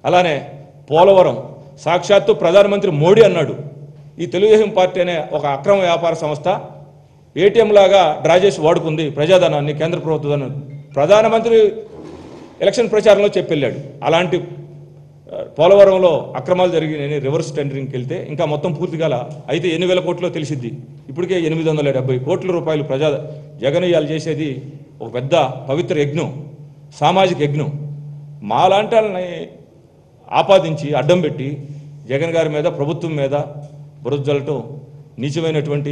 అలానే పోలవరం సాక్షాత్తు ప్రధానమంత్రి మోడీ అన్నాడు ఈ తెలుగుదేశం పార్టీ అనే ఒక అక్రమ వ్యాపార సంస్థ ఏటీఎం లాగా డ్రా చేసి వాడుకుంది ప్రజాధనాన్ని కేంద్ర ప్రభుత్వం ప్రధానమంత్రి ఎలక్షన్ ప్రచారంలో చెప్పెళ్ళాడు అలాంటి ఆ, పోలవరంలో అక్రమాలు జరిగినాయని రివర్స్ టెండరింగ్కి వెళ్తే ఇంకా మొత్తం పూర్తి కాల అయితే ఎన్ని వేల కోట్లో తెలిసిద్ది ఇప్పటికే ఎనిమిది వందల డెబ్బై కోట్ల రూపాయలు ప్రజా జగనయ్యాలు చేసేది ఒక పెద్ద పవిత్ర యజ్ఞం సామాజిక యజ్ఞం మాలాంటి వాళ్ళని ఆపాదించి అడ్డం పెట్టి జగన్ గారి మీద ప్రభుత్వం మీద బురద జల్లటం నీచమైనటువంటి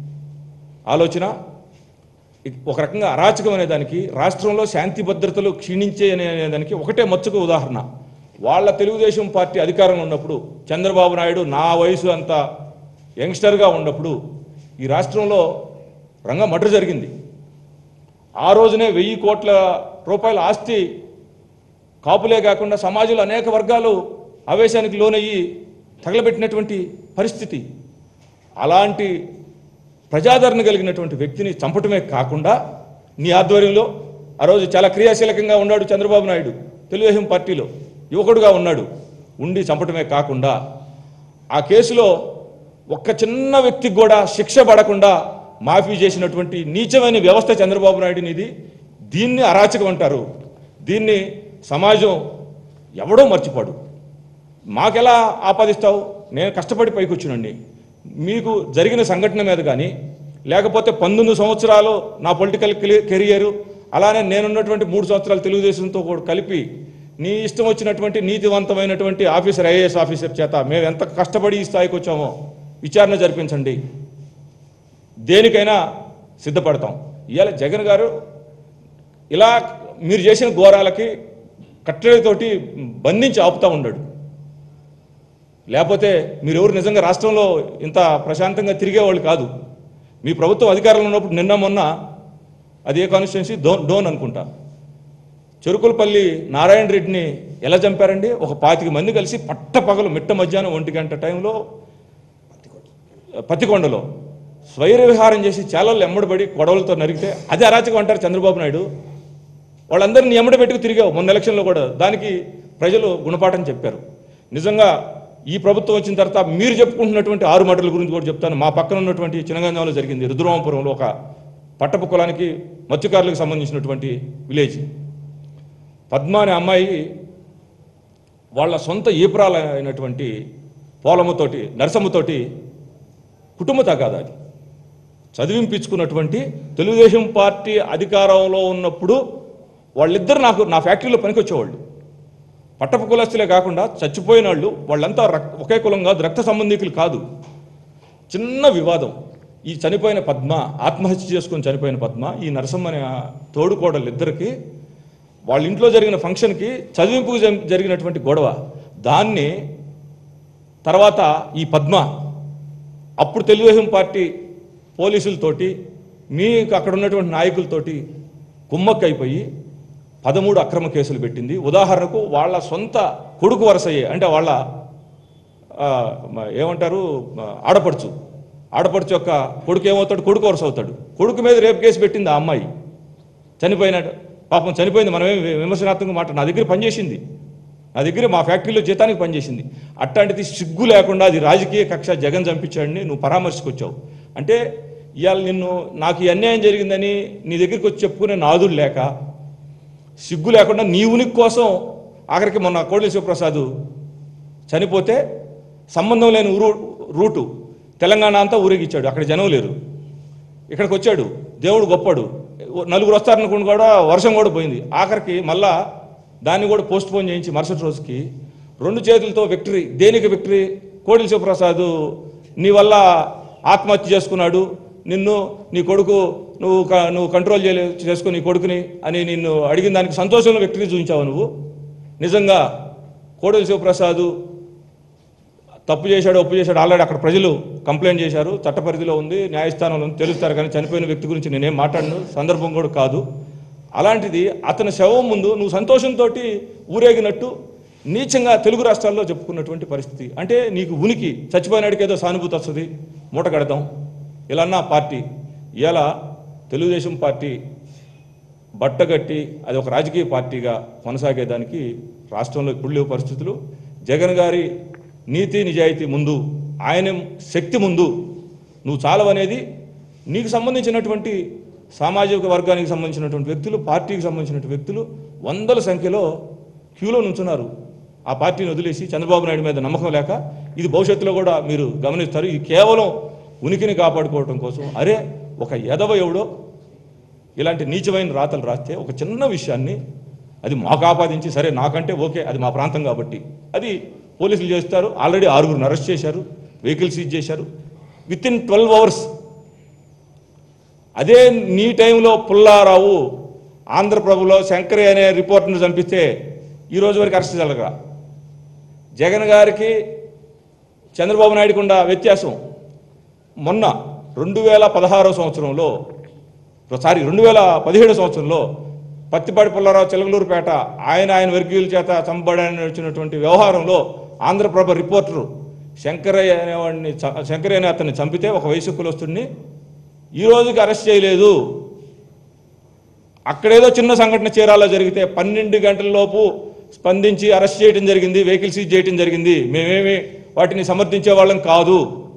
ఆలోచన ఇ- ఒక రకంగా అరాచకం అనే దానికి రాష్ట్రంలో శాంతి భద్రతలు క్షీణించే అనే అనే దానికి ఒకటే మచ్చుకు ఉదాహరణ వాళ్ళ తెలుగుదేశం పార్టీ అధికారంలో ఉన్నప్పుడు చంద్రబాబు నాయుడు నా వయసు అంత యంగ్స్టర్గా ఉన్నప్పుడు ఈ రాష్ట్రంలో రంగ మడ్ర జరిగింది ఆ రోజునే వెయ్యి కోట్ల రూపాయల ఆస్తి కాపులే కాకుండా సమాజంలో అనేక వర్గాలు ఆవేశానికి లోనయ్యి తగలబెట్టినటువంటి పరిస్థితి అలాంటి ప్రజాదరణ కలిగినటువంటి వ్యక్తిని చంపటమే కాకుండా నీ ఆధ్వర్యంలో ఆ రోజు చాలా క్రియాశీలకంగా ఉన్నాడు చంద్రబాబు నాయుడు తెలుగుదేశం పార్టీలో యువకుడుగా ఉన్నాడు ఉండి చంపటమే కాకుండా ఆ కేసులో ఒక్క చిన్న వ్యక్తికి కూడా శిక్ష పడకుండా మాఫీ చేసినటువంటి నీచమైన వ్యవస్థ చంద్రబాబు నాయుడునిది దీన్ని అరాచకం అంటారు దీన్ని సమాజం ఎవడో మర్చిపోడు మాకెలా ఆపాదిస్తావు నేను కష్టపడి పైకి వచ్చినండి మీకు జరిగిన సంఘటన మీద కానీ లేకపోతే పంతొమ్మిది సంవత్సరాలు నా పొలిటికల్ కెరియర్ అలానే నేనున్నటువంటి మూడు సంవత్సరాలు తెలుగుదేశంతో కూడా కలిపి నీ ఇష్టం వచ్చినటువంటి నీతివంతమైనటువంటి ఆఫీసర్ ఐఏఎస్ ఆఫీసర్ చేత మేము ఎంత కష్టపడి ఈ స్థాయికి వచ్చామో విచారణ జరిపించండి దేనికైనా సిద్ధపడతాం ఇవాళ జగన్ గారు ఇలా మీరు చేసిన ఘోరాలకి కట్టడితోటి బంధించి ఆపుతా ఉన్నాడు లేకపోతే మీరెవరు నిజంగా రాష్ట్రంలో ఇంత ప్రశాంతంగా తిరిగేవాళ్ళు కాదు మీ ప్రభుత్వం అధికారంలో ఉన్నప్పుడు నిన్న మొన్న అది ఏ కాన్స్టిట్యున్సీ డోన్ డోన్ అనుకుంటా చెరుకులపల్లి నారాయణ రెడ్డిని ఎలా చంపారండి ఒక పాతిక మంది కలిసి పట్ట పగలు మిట్ట మధ్యాహ్నం ఒంటి గంట టైంలో పత్తికొండలో స్వైర విహారం చేసి చాలలు ఎమ్మడబడి గొడవలతో నరిగితే అది అరాచకం అంటారు చంద్రబాబు నాయుడు వాళ్ళందరినీ ఎమ్మడి పెట్టుకు తిరిగావు మొన్న ఎలక్షన్లో కూడా దానికి ప్రజలు గుణపాఠం చెప్పారు నిజంగా ఈ ప్రభుత్వం వచ్చిన తర్వాత మీరు చెప్పుకుంటున్నటువంటి ఆరు మటల గురించి కూడా చెప్తాను మా పక్కన ఉన్నటువంటి చినగంజంలో జరిగింది రుద్రవాంపురంలో ఒక పట్టపు కులానికి మత్స్యకారులకు సంబంధించినటువంటి విలేజ్ పద్మ అనే అమ్మాయి వాళ్ళ సొంత ఈపురాలైనటువంటి పోలముతోటి నరసమ్మతోటి కుటుంబ తగాదా అది చదివింపించుకున్నటువంటి తెలుగుదేశం పార్టీ అధికారంలో ఉన్నప్పుడు వాళ్ళిద్దరు నాకు నా ఫ్యాక్టరీలో పనికొచ్చేవాళ్ళు పట్టపు కులస్తులే కాకుండా చచ్చిపోయిన వాళ్ళు వాళ్ళంతా రక్- ఒకే కులం కాదు రక్త సంబంధికులు కాదు చిన్న వివాదం ఈ చనిపోయిన పద్మ ఆత్మహత్య చేసుకొని చనిపోయిన పద్మ ఈ నరసమ్మ అనే ఆ తోడుకోడలు ఇద్దరికి వాళ్ళ ఇంట్లో జరిగిన ఫంక్షన్కి చదివింపుకు జరి- జరిగినటువంటి గొడవ దాన్ని తర్వాత ఈ పద్మ అప్పుడు తెలుగుదేశం పార్టీ పోలీసులతోటి మీకు అక్కడ ఉన్నటువంటి నాయకులతోటి కుమ్మక్కైపోయి పదమూడు అక్రమ కేసులు పెట్టింది ఉదాహరణకు వాళ్ళ సొంత కొడుకు వరసయ్యే అంటే వాళ్ళ ఆ, మ- ఏమంటారు మ- ఆడపడుచు ఆడపడుచు యొక్క కొడుకు ఏమవుతాడు కొడుకు వరుస అవుతాడు కొడుకు మీద రేపు కేసు పెట్టింది ఆ అమ్మాయి చనిపోయిన పాపం చనిపోయింది మనమేం వి- విమర్శనాత్మకంగా మాట నా దగ్గర పనిచేసింది నా దగ్గర మా ఫ్యాక్టరీలో జీతానికి పనిచేసింది అట్లాంటిది సిగ్గు లేకుండా అది రాజకీయ కక్ష జగన్ చంపించాడని నువ్వు పరామర్శకొచ్చావు అంటే ఇవాళ నిన్ను నాకు ఈ అన్యాయం జరిగిందని నీ దగ్గరికి వచ్చి చెప్పుకునే నాదుడు లేక సిగ్గు లేకుండా నీ ఉనికి కోసం ఆఖరికి మొన్న కోడలి శివప్రసాద్ చనిపోతే సంబంధం లేని ఊరు రూటు తెలంగాణ అంతా ఊరేగిచ్చాడు అక్కడ జనం లేరు ఇక్కడికి వచ్చాడు దేవుడు గొప్పడు నలుగురు వస్తారనుకుని కూడా వర్షం కూడా పోయింది ఆఖరికి మళ్ళా దాన్ని కూడా పోస్ట్ పోన్ చేయించి మరుసటి రోజుకి రెండు చేతులతో విక్టరీ దేనికి విక్టరీ కోడిల శివప్రసాద్ నీ వల్ల ఆత్మహత్య చేసుకున్నాడు నిన్ను నీ కొడుకు నువ్వు క- నువ్వు కంట్రోల్ చేయలే చేసుకుని నీ కొడుకుని అని నిన్ను అడిగిన దానికి సంతోషంలో విక్టరీ చూపించావు నువ్వు నిజంగా కోడెల శివప్రసాద్ తప్పు చేశాడు ఒప్పు చేశాడు ఆల్రెడీ అక్కడ ప్రజలు కంప్లైంట్ చేశారు చట్ట పరిధిలో ఉంది న్యాయస్థానంలో ఉంది తెలుస్తారు కానీ చనిపోయిన వ్యక్తి గురించి నేనేం మాట్లాడను సందర్భం కూడా కాదు అలాంటిది అతని శవం ముందు నువ్వు సంతోషంతో ఊరేగినట్టు నీచంగా తెలుగు రాష్ట్రాల్లో చెప్పుకున్నటువంటి పరిస్థితి అంటే నీకు ఉనికి చచ్చిపోయినాడికి ఏదో సానుభూతి వస్తుంది మూట కడతాం ఇలా అన్న పార్టీ ఇలా తెలుగుదేశం పార్టీ బట్టగట్టి అది ఒక రాజకీయ పార్టీగా కొనసాగేదానికి రాష్ట్రంలో ఇప్పుడు లేవు పరిస్థితులు జగన్ గారి నీతి నిజాయితీ ముందు ఆయన శక్తి ముందు నువ్వు చాలవనేది నీకు సంబంధించినటువంటి సామాజిక వర్గానికి సంబంధించినటువంటి వ్యక్తులు పార్టీకి సంబంధించినటువంటి వ్యక్తులు వందల సంఖ్యలో క్యూలో నుంచున్నారు ఆ పార్టీని వదిలేసి చంద్రబాబు నాయుడు మీద నమ్మకం లేక ఇది భవిష్యత్తులో కూడా మీరు గమనిస్తారు ఇది కేవలం ఉనికిని కాపాడుకోవడం కోసం అరే ఒక ఎదవ ఎవడో ఇలాంటి నీచమైన రాతలు రాస్తే ఒక చిన్న విషయాన్ని అది మాకు ఆపాదించి సరే నాకంటే ఓకే అది మా ప్రాంతం కాబట్టి అది పోలీసులు చేస్తారు ఆల్రెడీ ఆరుగురిని అరెస్ట్ చేశారు వెహికల్ సీజ్ చేశారు విత్ ఇన్ ట్వెల్వ్ అవర్స్ అదే నీ టైంలో పుల్లారావు ఆంధ్రప్రభలో శంకరి అనే రిపోర్ట్ను చంపిస్తే ఈ రోజు వరకు అరెస్ట్ జరగరా జగన్ గారికి చంద్రబాబు నాయుడుకు ఉన్న వ్యత్యాసం మొన్న రెండు వేల పదహారో సంవత్సరంలో సారీ రెండు వేల పదిహేడు సంవత్సరంలో పత్తిపాటి పుల్లారావు చిలకలూరుపేట ఆయన ఆయన వర్గీయుల చేత చంపబడని వచ్చినటువంటి వ్యవహారంలో ఆంధ్రప్రభ రిపోర్టరు శంకరయ్య అనేవాడిని చ- శంకరయ్య అనే అతన్ని చంపితే ఒక వయసు కులస్తుడిని ఈ రోజుకి అరెస్ట్ చేయలేదు అక్కడేదో చిన్న సంఘటన చీరాలో జరిగితే పన్నెండు గంటల లోపు స్పందించి అరెస్ట్ చేయడం జరిగింది వెహికల్ సీజ్ చేయడం జరిగింది మేమేమి వాటిని సమర్థించే వాళ్ళం కాదు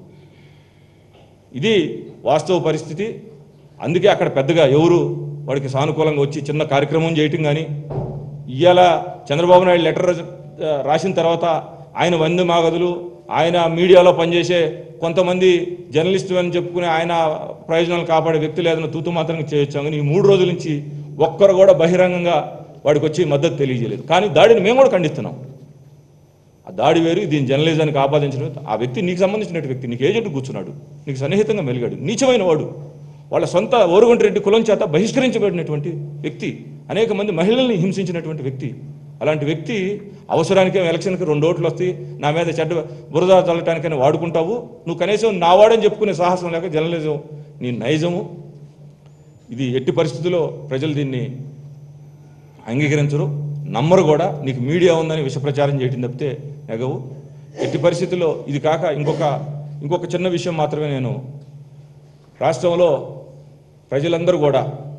ఇది వాస్తవ పరిస్థితి అందుకే అక్కడ పెద్దగా ఎవరు వాడికి సానుకూలంగా వచ్చి చిన్న కార్యక్రమం చేయటం కానీ ఇవాళ చంద్రబాబు నాయుడు లెటర్ ఆ, రాసిన తర్వాత ఆయన వంద మాగదులు ఆయన మీడియాలో పనిచేసే కొంతమంది జర్నలిస్టు అని చెప్పుకునే ఆయన ప్రయోజనాలు కాపాడే వ్యక్తులు ఏదైనా తూతు మాత్రం చేయొచ్చాం కానీ ఈ మూడు రోజుల నుంచి ఒక్కరు కూడా బహిరంగంగా వాడికి వచ్చి మద్దతు తెలియజేయలేదు కానీ దాడిని మేము కూడా ఖండిస్తున్నాం ఆ దాడి వేరు దీని జర్నలిజానికి ఆపాదించడం ఆ వ్యక్తి నీకు సంబంధించిన వ్యక్తి నీకు ఏజెంట్ కూర్చున్నాడు నీకు సన్నిహితంగా మెలిగాడు నీచమైన వాడు వాళ్ళ సొంత ఓరుగుంటి రెడ్డి కులం చేత బహిష్కరించబడినటువంటి వ్యక్తి అనేక మంది మహిళల్ని హింసించినటువంటి వ్యక్తి అలాంటి వ్యక్తి అవసరానికే ఎలక్షన్కి రెండు ఓట్లు వస్తాయి నా మీద చెడ్డ బురద చల్లటానికని వాడుకుంటావు నువ్వు కనీసం నా వాడని చెప్పుకునే సాహసం లేక జర్నలిజం నీ నైజము ఇది ఎట్టి పరిస్థితుల్లో ప్రజలు దీన్ని అంగీకరించరు నమ్మరు కూడా నీకు మీడియా ఉందని విషప్రచారం చేయటం తప్పితే ఎగవు ఎట్టి పరిస్థితుల్లో ఇది కాక ఇంకొక ఇంకొక చిన్న విషయం మాత్రమే నేను రాష్ట్రంలో ప్రజలందరూ కూడా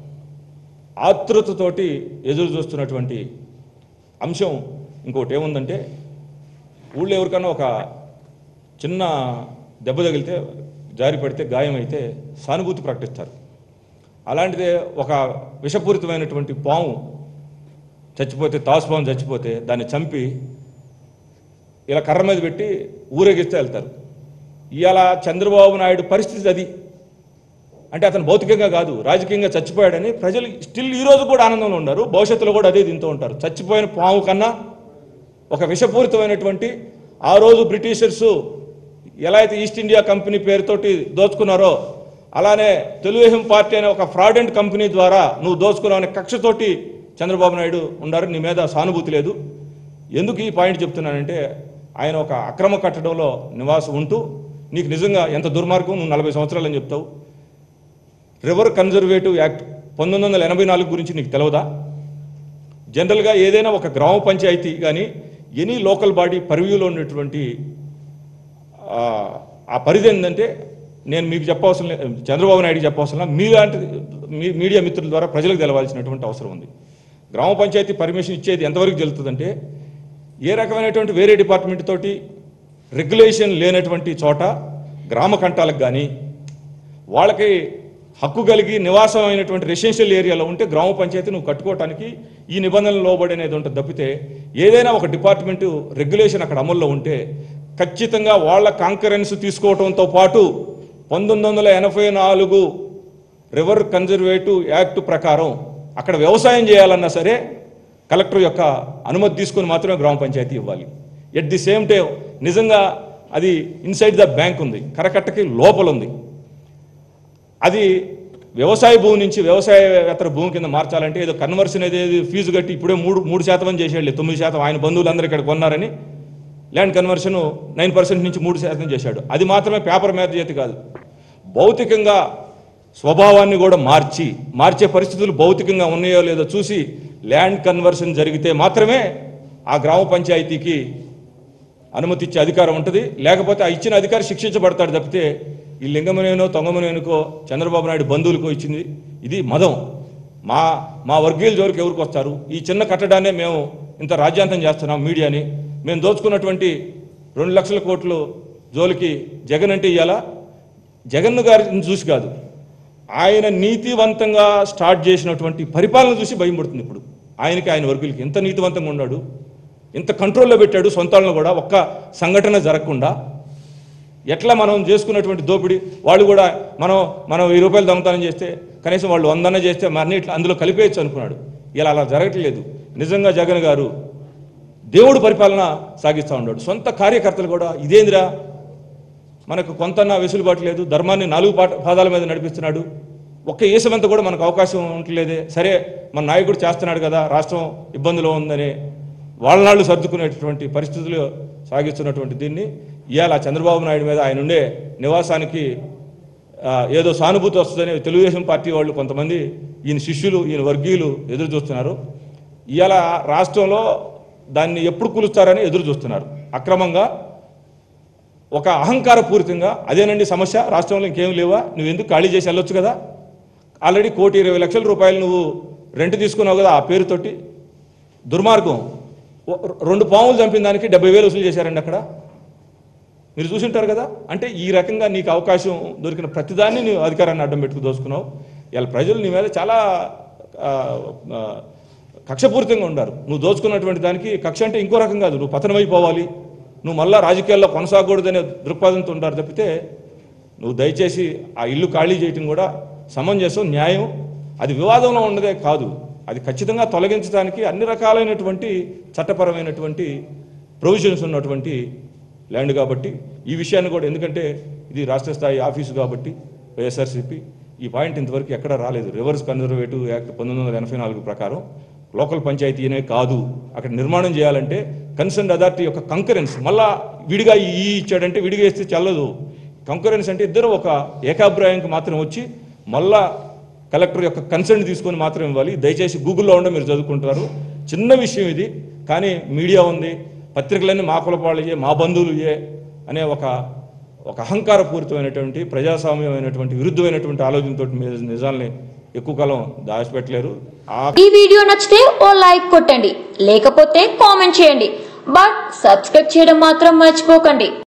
ఆతృతతోటి ఎదురు చూస్తున్నటువంటి అంశం ఇంకోటి ఏముందంటే ఊళ్ళో ఎవరికైనా ఒక చిన్న దెబ్బ తగిలితే జారి పడితే గాయం అయితే సానుభూతి ప్రకటిస్తారు అలాంటిదే ఒక విషపూరితమైనటువంటి పాము చచ్చిపోతే తాసుపాము చచ్చిపోతే దాన్ని చంపి ఇలా కర్ర మీద పెట్టి ఊరేగిస్తే వెళ్తారు ఇవాళ చంద్రబాబు నాయుడు పరిస్థితి అది అంటే అతను భౌతికంగా కాదు రాజకీయంగా చచ్చిపోయాడని ప్రజలు స్టిల్ ఈ రోజు కూడా ఆనందంలో ఉన్నారు భవిష్యత్తులో కూడా అదే దీంతో ఉంటారు చచ్చిపోయిన పాము కన్నా ఒక విషపూరితమైనటువంటి ఆ రోజు బ్రిటిషర్సు ఎలా అయితే ఈస్ట్ ఇండియా కంపెనీ పేరుతోటి దోచుకున్నారో అలానే తెలుగుదేశం పార్టీ అనే ఒక ఫ్రాడెంట్ కంపెనీ ద్వారా నువ్వు దోచుకున్నావు అనే కక్షతోటి చంద్రబాబు నాయుడు ఉన్నారు నీ మీద సానుభూతి లేదు ఎందుకు ఈ పాయింట్ చెప్తున్నానంటే ఆయన ఒక అక్రమ కట్టడంలో నివాసం ఉంటూ నీకు నిజంగా ఎంత దుర్మార్గం నువ్వు నలభై సంవత్సరాలు అని చెప్తావు రివర్ కన్జర్వేటివ్ యాక్ట్ పంతొమ్మిది వందల ఎనభై నాలుగు గురించి నీకు తెలియదా జనరల్గా ఏదైనా ఒక గ్రామ పంచాయతీ కానీ ఎనీ లోకల్ బాడీ పరివ్యూలో ఉన్నటువంటి ఆ, ఆ పరిధి ఏంటంటే నేను మీకు చెప్పవలసిన లే- చంద్రబాబు నాయుడుకి చెప్పవలసిన లే, మీలాంటి మీ మీడియా మిత్రుల ద్వారా ప్రజలకు తెలవాల్సినటువంటి అవసరం ఉంది గ్రామ పంచాయతీ పర్మిషన్ ఇచ్చేది ఎంతవరకు జరుగుతుందంటే ఏ రకమైనటువంటి వేరే డిపార్ట్మెంట్ తోటి రెగ్యులేషన్ లేనటువంటి చోట గ్రామ కంటాలకు కానీ వాళ్ళకి హక్కు కలిగి నివాసం అయినటువంటి రెసిడెన్షియల్ ఏరియాలో ఉంటే గ్రామ పంచాయతీ నువ్వు కట్టుకోవటానికి ఈ నిబంధనలు లోబడి అనేది ఉంటుంది తప్పితే ఏదైనా ఒక డిపార్ట్మెంటు రెగ్యులేషన్ అక్కడ అమల్లో ఉంటే ఖచ్చితంగా వాళ్ళ కాంకరెన్స్ తీసుకోవడంతో పాటు పంతొమ్మిది వందల ఎనభై నాలుగు రివర్ కన్జర్వేటివ్ యాక్ట్ ప్రకారం అక్కడ వ్యవసాయం చేయాలన్నా సరే కలెక్టర్ యొక్క అనుమతి తీసుకొని మాత్రమే గ్రామ పంచాయతీ ఇవ్వాలి ఎట్ ది సేమ్ టైం నిజంగా అది ఇన్సైడ్ ద బ్యాంక్ ఉంది కరకట్టకి లోపల ఉంది అది వ్యవసాయ భూమి నుంచి వ్యవసాయేతర భూమి కింద మార్చాలంటే ఏదో కన్వర్షన్ అనేది ఫీజు కట్టి ఇప్పుడే మూడు మూడు శాతం అని చేసేయాలి తొమ్మిది శాతం ఆయన బంధువులందరూ ఇక్కడ కొన్నారని ల్యాండ్ కన్వర్షన్ నైన్ పర్సెంట్ నుంచి మూడు శాతం చేశాడు అది మాత్రమే పేపర్ మీద చేతి కాదు భౌతికంగా స్వభావాన్ని కూడా మార్చి మార్చే పరిస్థితులు భౌతికంగా ఉన్నాయో లేదో చూసి ల్యాండ్ కన్వర్షన్ జరిగితే మాత్రమే ఆ గ్రామ పంచాయతీకి అనుమతి ఇచ్చే అధికారం ఉంటుంది లేకపోతే ఆ ఇచ్చిన అధికారి శిక్షించబడతాడు తప్పితే ఈ లింగమనేనో తొంగమనేనుకో చంద్రబాబు నాయుడు బంధువులకో ఇచ్చింది ఇది మదం మా మా వర్గీయుల జోలికి ఎవరికి వస్తారు ఈ చిన్న కట్టడాన్నే మేము ఇంత రాజ్యాంతం చేస్తున్నాం మీడియాని మేము దోచుకున్నటువంటి రెండు లక్షల కోట్లు జోలికి జగన్ అంటే ఇయ్యాలా జగన్ గారిని చూసి కాదు ఆయన నీతివంతంగా స్టార్ట్ చేసినటువంటి పరిపాలన చూసి భయం పడుతుంది ఇప్పుడు ఆయనకి ఆయన వర్గులకి ఎంత నీతివంతంగా ఉన్నాడు ఇంత కంట్రోల్లో పెట్టాడు సొంతాలను కూడా ఒక్క సంఘటన జరగకుండా ఎట్లా మనం చేసుకున్నటువంటి దోపిడీ వాళ్ళు కూడా మనం మనం వెయ్యి రూపాయలు దొంగతనం చేస్తే కనీసం వాళ్ళు వందన చేస్తే మరిన్ని ఇట్లా అందులో కలిపేయచ్చు అనుకున్నాడు ఇలా అలా జరగట్లేదు నిజంగా జగన్ గారు దేవుడు పరిపాలన సాగిస్తూ ఉన్నాడు సొంత కార్యకర్తలు కూడా ఇదేందిరా మనకు కొంతన్నా వెసులుబాటు లేదు ధర్మాన్ని నాలుగు పాట పాదాల మీద నడిపిస్తున్నాడు ఒక్క ఏసమంతా కూడా మనకు అవకాశం ఉండలేదే సరే మన నాయకుడు చేస్తున్నాడు కదా రాష్ట్రం ఇబ్బందిలో ఉందని వాళ్ళనాళ్ళు సర్దుకునేటటువంటి పరిస్థితులు సాగిస్తున్నటువంటి దీన్ని ఇవాళ చంద్రబాబు నాయుడు మీద ఆయన ఉండే నివాసానికి ఆ, ఏదో సానుభూతి వస్తుందని తెలుగుదేశం పార్టీ వాళ్ళు కొంతమంది ఈయన శిష్యులు ఈయన వర్గీయులు ఎదురు చూస్తున్నారు ఇవాళ రాష్ట్రంలో దాన్ని ఎప్పుడు కూలుస్తారని ఎదురు చూస్తున్నారు అక్రమంగా ఒక అహంకారపూరితంగా అదేనండి సమస్య రాష్ట్రంలో ఇంకేం లేవా నువ్వు ఎందుకు ఖాళీ చేసి వెళ్ళొచ్చు కదా ఆల్రెడీ కోటి ఇరవై లక్షల రూపాయలు నువ్వు రెంట్ తీసుకున్నావు కదా ఆ పేరుతోటి దుర్మార్గం ఓ- రెండు పాములు చంపిన దానికి డెబ్బై వేలు వసూలు చేశారండి అక్కడ మీరు చూసింటారు కదా అంటే ఈ రకంగా నీకు అవకాశం దొరికిన ప్రతిదాన్ని నువ్వు అధికారాన్ని అడ్డం పెట్టుకు దోసుకున్నావు ఇలా ప్రజలు నీ మీద చాలా ఆ, ఆ, కక్షపూరితంగా ఉన్నారు నువ్వు దోచుకున్నటువంటి దానికి కక్ష అంటే ఇంకో రకం కాదు నువ్వు పతనమైపోవాలి నువ్వు మళ్ళా రాజకీయాల్లో కొనసాగకూడదనే దృక్పథంతో ఉంటారు తప్పితే నువ్వు దయచేసి ఆ ఇల్లు ఖాళీ చేయటం కూడా సమంజసం న్యాయం అది వివాదంలో ఉన్నదే కాదు అది ఖచ్చితంగా తొలగించడానికి అన్ని రకాలైనటువంటి చట్టపరమైనటువంటి ప్రొవిజన్స్ ఉన్నటువంటి ల్యాండ్ కాబట్టి ఈ విషయాన్ని కూడా ఎందుకంటే ఇది రాష్ట్ర స్థాయి ఆఫీసు కాబట్టి వైఎస్ఆర్సీపీ ఈ పాయింట్ ఇంతవరకు ఎక్కడ రాలేదు రివర్స్ కన్జర్వేటివ్ యాక్ట్ పంతొమ్మిది వందల ఎనభై నాలుగు ప్రకారం లోకల్ పంచాయతీ అనే కాదు అక్కడ నిర్మాణం చేయాలంటే కన్సర్న్ అథారిటీ యొక్క కంకరెన్స్ మళ్ళా విడిగా ఈ ఇచ్చాడంటే విడిగా ఇస్తే చల్లదు కంకరెన్స్ అంటే ఇద్దరు ఒక ఏకాభిప్రాయానికి మాత్రం వచ్చి మళ్ళా కలెక్టర్ యొక్క కన్సర్న్ తీసుకొని మాత్రం ఇవ్వాలి దయచేసి గూగుల్లో ఉండే మీరు చదువుకుంటారు చిన్న విషయం ఇది కానీ మీడియా ఉంది పత్రికలన్నీ మా కులపాళ్ళయే మా బంధువులుయే అనే ఒక ఒక అహంకారపూరితమైనటువంటి ప్రజాస్వామ్యమైనటువంటి విరుద్ధమైనటువంటి ఆలోచనతో మీరు నిజాల్ని ఎక్కువ కాలం దాచిపెట్టలేరు ఆ ఈ వీడియో నచ్చితే ఓ లైక్ కొట్టండి లేకపోతే కామెంట్ చేయండి బట్ సబ్స్క్రైబ్ చేయడం మాత్రం మర్చిపోకండి